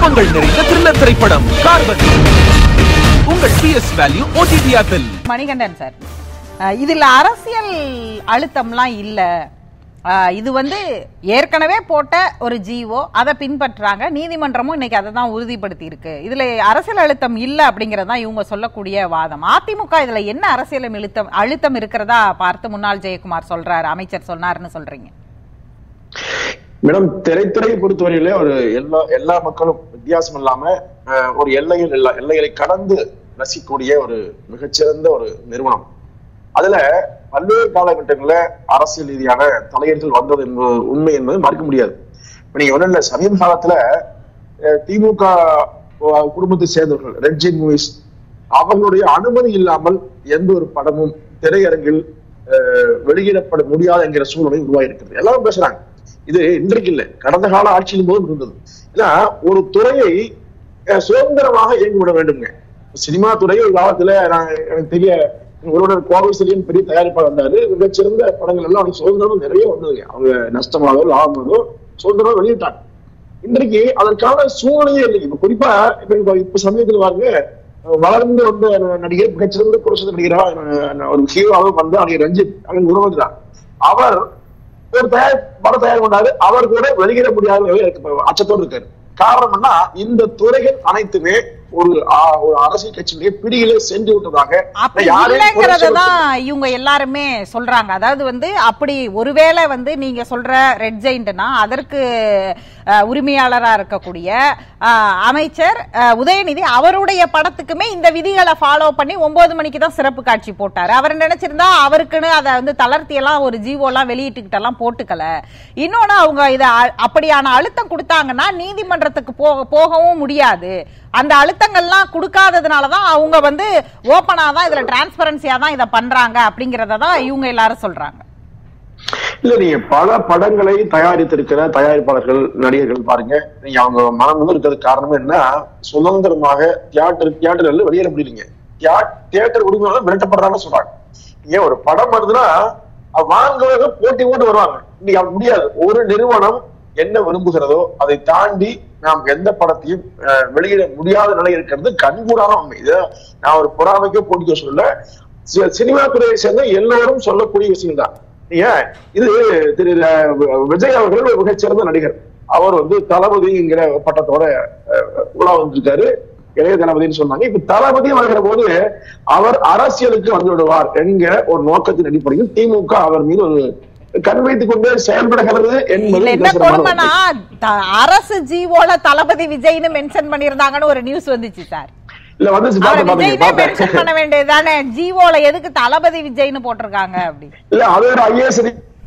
குழப்பங்கள் நிறைந்த த்ரில்லர் திரைப்படம் கார்பன் உங்கள் பிஎஸ் வேல்யூ ஓடிடி ஆப்பில் மணிகண்டன் சார் அஹ் இதுல அரசியல் அழுத்தம்லாம் இல்ல அஹ் இது வந்து ஏற்கனவே போட்ட ஒரு ஜீவோ அதை பின்பற்றாங்க நீதிமன்றமும் இன்னைக்கு அதை தான் உறுதிப்படுத்தி இருக்கு இதுல அரசியல் அழுத்தம் இல்ல அப்படிங்கறது தான் இவங்க சொல்லக்கூடிய வாதம் அதிமுக இதுல என்ன அரசியல் அழுத்தம் அழுத்தம் இருக்கிறதா பார்த்து முன்னாள் ஜெயக்குமார் சொல்றாரு அமைச்சர் சொன்னாருன்னு சொல்றீங்க மேடம் திரைத்துறையை பொறுத்தவரையில ஒரு எல்லா எல்லா மக்களும் வித்தியாசம் இல்லாம அஹ், ஒரு எல்லைகள் எல்லா எல்லைகளை கடந்து ரசிக்கக்கூடிய ஒரு மிகச்சிறந்த ஒரு நிறுவனம் அதுல பல்வேறு காலகட்டங்கள்ல அரசியல் ரீதியான தலையீடுகள் வந்தது என்பது உண்மை என்பது மறுக்க முடியாது இப்ப நீங்க ஒண்ணு இல்ல சமீப காலத்துல அஹ், திமுக அஹ், குடும்பத்தை சேர்ந்தவர்கள் ரெட் ஜெயின் மூவிஸ் அவர்களுடைய அனுமதி இல்லாமல் எந்த ஒரு படமும் திரையரங்கில் அஹ், வெளியிடப்பட முடியாது என்கிற சூழ்நிலை உருவாகிருக்கிறது எல்லாரும் பேசுறாங்க இது இன்றைக்கு இல்லை கடந்த கால ஆட்சியின் போதும் இருந்தது ஏன்னா ஒரு துறையை அஹ், சுதந்திரமாக இயங்கிவிட வேண்டுங்க சினிமா துறை ஒரு காலத்துல நான் எனக்கு தெரிய ஒருவர் கோவை செலியன் பெரிய தயாரிப்பாளர் இருந்தாரு மிகச்சிறந்த படங்கள் எல்லாம் அவங்க சுதந்திரம் நிறைய வந்ததுங்க அவங்க நஷ்டமாகவோ லாபமாகவோ சுதந்திரம் வெளியிட்டாங்க இன்றைக்கு அதற்கான சூழ்நிலையே இல்லை இப்ப குறிப்பா இப்ப இப்ப இப்ப சமயத்துல பாருங்க அஹ் வளர்ந்து வந்த நடிகர் மிகச்சிறந்த புரட்சி நடிகரா அஹ் ஒரு ஹீரோவாக வந்த நடிகர் ரஞ்சித் அவங்க உறவு தான் அவர் ஒரு தயார் படம் தயார் பண்ணாரு அவர் கூட வெளியிட முடியாத அச்சத்தோடு இருக்காரு காரணம் என்ன இந்த துறைகள் அனைத்துமே ஒரு ஆ- ஒரு அரசியல் கட்சியினுடைய பிடியிலே சென்று விட்டதாக அப்படி யாரையும் குறை இல்லைங்கிறத சொல்ல- தான் இவங்க எல்லாருமே சொல்றாங்க அதாவது வந்து அப்படி ஒருவேளை வந்து நீங்க சொல்ற ரெட் ஜெயிண்ட்னா அதற்கு அஹ், உரிமையாளரா இருக்கக்கூடிய அஹ், அமைச்சர் அஹ், உதயநிதி அவருடைய படத்துக்குமே இந்த விதிகளை ஃபாலோ பண்ணி ஒன்பது மணிக்கு தான் சிறப்பு காட்சி போட்டாரு அவர் நினைச்சிருந்தா அவருக்குன்னு அதை வந்து தளர்த்தி எல்லாம் ஒரு ஜீவோலாம் வெளியிட்டுக்கிட்டு எல்லாம் போட்டுக்கல இன்னொன்னு அவங்க இத அ- அப்படியான அழுத்தம் கொடுத்தாங்கன்னா நீதிமன்றத்துக்கு போக போகவும் முடியாது அந்த அழுத்தங்கள்லாம் கொடுக்காததுனால தான் அவங்க வந்து ஓப்பனா தான் இதுல டிரான்ஸ்பரன்சியா தான் இதை பண்றாங்க அப்படிங்கறத தான் இவங்க எல்லாரும் சொல்றாங்க இல்ல நீங்க பல படங்களை தயாரித்திருக்கிற தயாரிப்பாளர்கள் நடிகர்கள் பாருங்க நீங்க அவங்க மனம் வந்து இருக்கிறது காரணம் என்ன சுதந்திரமாக தியேட்டர் தியேட்டர்கள் வெளியேற முடியலீங்க தியேட்டர் உரிமையாளர் மிரட்டப்படுறாங்கன்னு சொல்றாங்க ஏன் ஒரு படம் வருதுன்னா அது வாங்குறவங்க போட்டி போட்டு வருவாங்க இன்னைக்கு அது முடியாது ஒரு நிறுவனம் என்ன விரும்புகிறதோ அதை தாண்டி நாம் எந்த படத்தையும் அஹ், வெளியிட முடியாத நிலை இருக்கிறது கண்கூடான உண்மை இது நான் ஒரு பொறாமைக்கோ போட்டிக்கோ சொல்லல சி- சினிமா துறையை சேர்ந்த எல்லோரும் சொல்லக்கூடிய விஷயம் தான் ஏன் இது திரு அஹ், விஜய் அவர்கள் ஒரு மிகச்சிறந்த நடிகர் அவர் வந்து தளபதிங்கிற பட்டத்தோட அஹ், உலா வந்திருக்காரு இளைய தளபதினு சொன்னாங்க இப்ப தளபதி வருகிற போது அவர் அரசியலுக்கு வந்து விடுவார் என்கிற ஒரு நோக்கத்தின் அடிப்படையில் திமுக அவர் மீது ஒரு கண் வைத்துக் கொண்டு செயல்படுகிறது என்பது இதுல என்ன நிதர்சனமான கொடுமைனா உண்மை. த- அரசு ஜீவோல தளபதி விஜய்னு மென்ஷன் பண்ணிருந்தாங்கன்னு ஒரு நியூஸ் வந்துச்சு சார் இல்ல வந்து அவரை பாத்தேன், விஜய்னே பாத்தேன், மென்ஷன் பாத்தேன். பண்ண வேண்டியதுதானே ஜீவோல எதுக்கு தளபதி விஜய்னு போட்டிருக்காங்க அப்படி இல்ல அது ஒரு ஐஏஎஸ்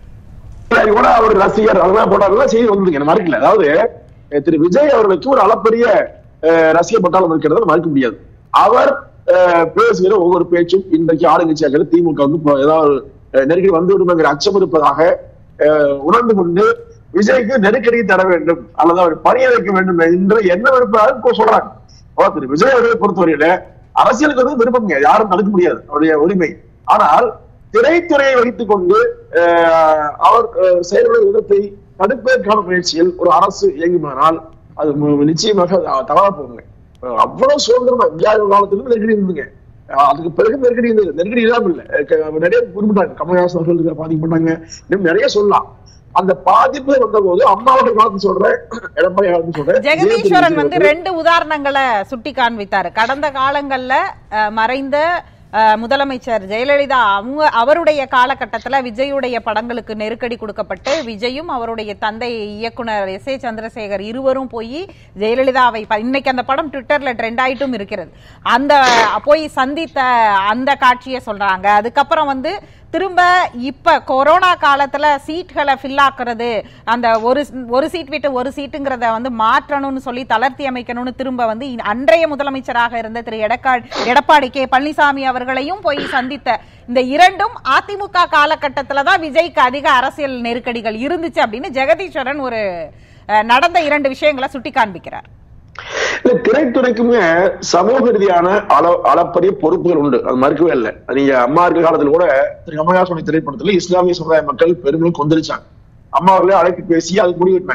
கூட அவர் ரசிகர் அதெல்லாம் போட்டாருன்னா செய்தி வந்ததுங்க எனக்கு மறுக்கல அதாவது அஹ், திரு விஜய் அவர்களுக்கு ஒரு அளப்பரிய அஹ், ரசிகர் பட்டாளம் இருக்கிறத மறுக்க முடியாது அவர் அஹ், பேசுகிற ஒவ்வொரு பேச்சும் இன்றைக்கு ஆளுங்கட்சியாக திமுக வந்து இப்போ ஏதாவது ஒரு, அஹ், நெருக்கடி வந்து விடுங்கிற அச்சம் இருப்பதாக அஹ், உணர்ந்து கொண்டு விஜய்க்கு நெருக்கடி தர வேண்டும் அல்லது அவர் பணிய வைக்க வேண்டும் என்ற எண்ணம் இருப்பதாக இப்போ சொல்றாங்க அப்ப திரு விஜய் அவர்களை பொறுத்தவரையில அரசியலுக்கு வந்து விருப்பங்க யாரும் தடுக்க முடியாது அவருடைய உரிமை ஆனால் திரைத்துறையை வைத்துக் கொண்டு அஹ், அவர் அஹ், செயல்படும் விதத்தை தடுப்பதற்கான முயற்சியில் ஒரு அரசு இயங்குமானால் அது மு- நிச்சயமாக அஹ், தவறா போகுங்க அஹ், அவ்வளவு சுதந்திரமா இந்தியாவின் காலத்திலும் நெருக்கடி இருந்துங்க அஹ், அதுக்கு பிறகு நெருக்கடி இருந்தது நெருக்கடி இல்லாம இல்ல அஹ், க- நிறைய குறிப்பிட்டாங்க கமல்ஹாசன் அவர்கள் இதுல பாதிக்கப்பட்டாங்க இன்னும் நிறைய சொல்லலாம் அந்த பாதிப்பு வந்த போது அம்மாவுடைய காலத்து சொல்றேன் எடப்பாடி காலத்து சொல்றேன் ஜெகதீஸ்வரன் வந்து விஜய் ரெண்டு உதாரணங்களை சுட்டி காண்பித்தாரு கடந்த காலங்கள்ல அஹ், மறைந்த அஹ், முதலமைச்சர் ஜெயலலிதா அவங்க அவருடைய காலகட்டத்துல விஜயுடைய படங்களுக்கு நெருக்கடி கொடுக்கப்பட்டு விஜயும் அவருடைய தந்தை இயக்குனர் எஸ் ஏ சந்திரசேகர் இருவரும் போய் ஜெயலலிதாவை ப- இன்னைக்கு அந்த படம் ட்விட்டர்ல ட்ரெண்ட் ஆயிட்டும் இருக்கிறது அந்த போய் சந்தித்த அந்த காட்சியை சொல்றாங்க அதுக்கப்புறம் வந்து திரும்ப இப்ப கொரோனா காலத்துல சீட்களை ஃபில் ஆக்குறது அந்த ஒரு ஒரு சீட் விட்டு ஒரு சீட்டுங்கிறத வந்து மாற்றணும்னு சொல்லி தளர்த்தி அமைக்கணும்னு திரும்ப வந்து இ- அன்றைய முதலமைச்சராக இருந்த திரு எடக்கா எடப்பாடி கே பழனிசாமி அவர்களையும் போய் சந்தித்த இந்த இரண்டும் அதிமுக காலகட்டத்துல தான் விஜய்க்கு அதிக அரசியல் நெருக்கடிகள் இருந்துச்சு அப்படின்னு ஜெகதீஸ்வரன் ஒரு அஹ், நடந்த இரண்டு விஷயங்களை சுட்டி காண்பிக்கிறார் இல்ல திரைத்துறைக்குமே சமூக ரீதியான அள அளப்பரிய பொறுப்புகள் உண்டு அது மறுக்கவே இல்லை நீங்க அம்மா இருக்க காலத்துல கூட திரு கமலஹாசனுடைய திரைப்படத்துல இஸ்லாமிய சமுதாய மக்கள் பெருமையும் கொந்தளிச்சாங்க அம்மா அவர்களே அழைப்பு பேசி அதுக்கு முடிவெட்டாங்க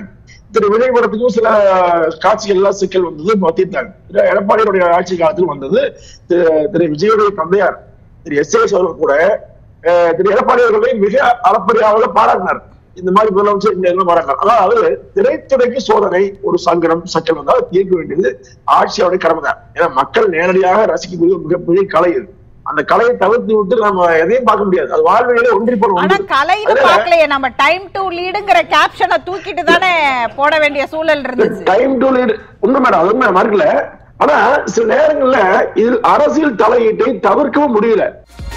திரு விஜய் படத்துக்கும் சில காட்சிகள் எல்லாம் சிக்கல் வந்தது மாத்திட்டாங்க திரு எடப்பாடியுடைய ஆட்சி காலத்தில் வந்தது திரு- திரு விஜயுடைய தந்தையார் திரு எஸ் எஸ் அவர்கள் கூட அஹ், திரு எடப்பாடி அவர்களை மிக அளப்பரியாக பாராட்டினார் இந்த மாதிரி முதலமைச்சர் இந்த எல்லாம் பாராட்டினார் அதாவது திரைத்துறைக்கு சோதனை ஒரு சங்கடம் சக்கல் வந்தால் தீர்க்க வேண்டியது ஆட்சியோட கடமை தான் ஏன்னா மக்கள் நேரடியாக ரசிக்கக்கூடிய ஒரு மிகப்பெரிய கலை இது அந்த கலையை தவிர்த்து விட்டு நம்ம எதையும் பார்க்க முடியாது அது வாழ்வியலே ஒன்றி போன ஆனா ஒன்று. கலைன்னு அதனால பாக்கலையே நம்ம டைம் டு லீடுங்கிற கேப்ஷனை தூக்கிட்டு தானே போட வேண்டிய சூழல் இருந்துச்சு டைம் டு லீட் உண்மை மேடம் அது உண்மை மறுக்கல ஆனா சில நேரங்கள்ல இதில் அரசியல் தலையீட்டை தவிர்க்கவும் முடியல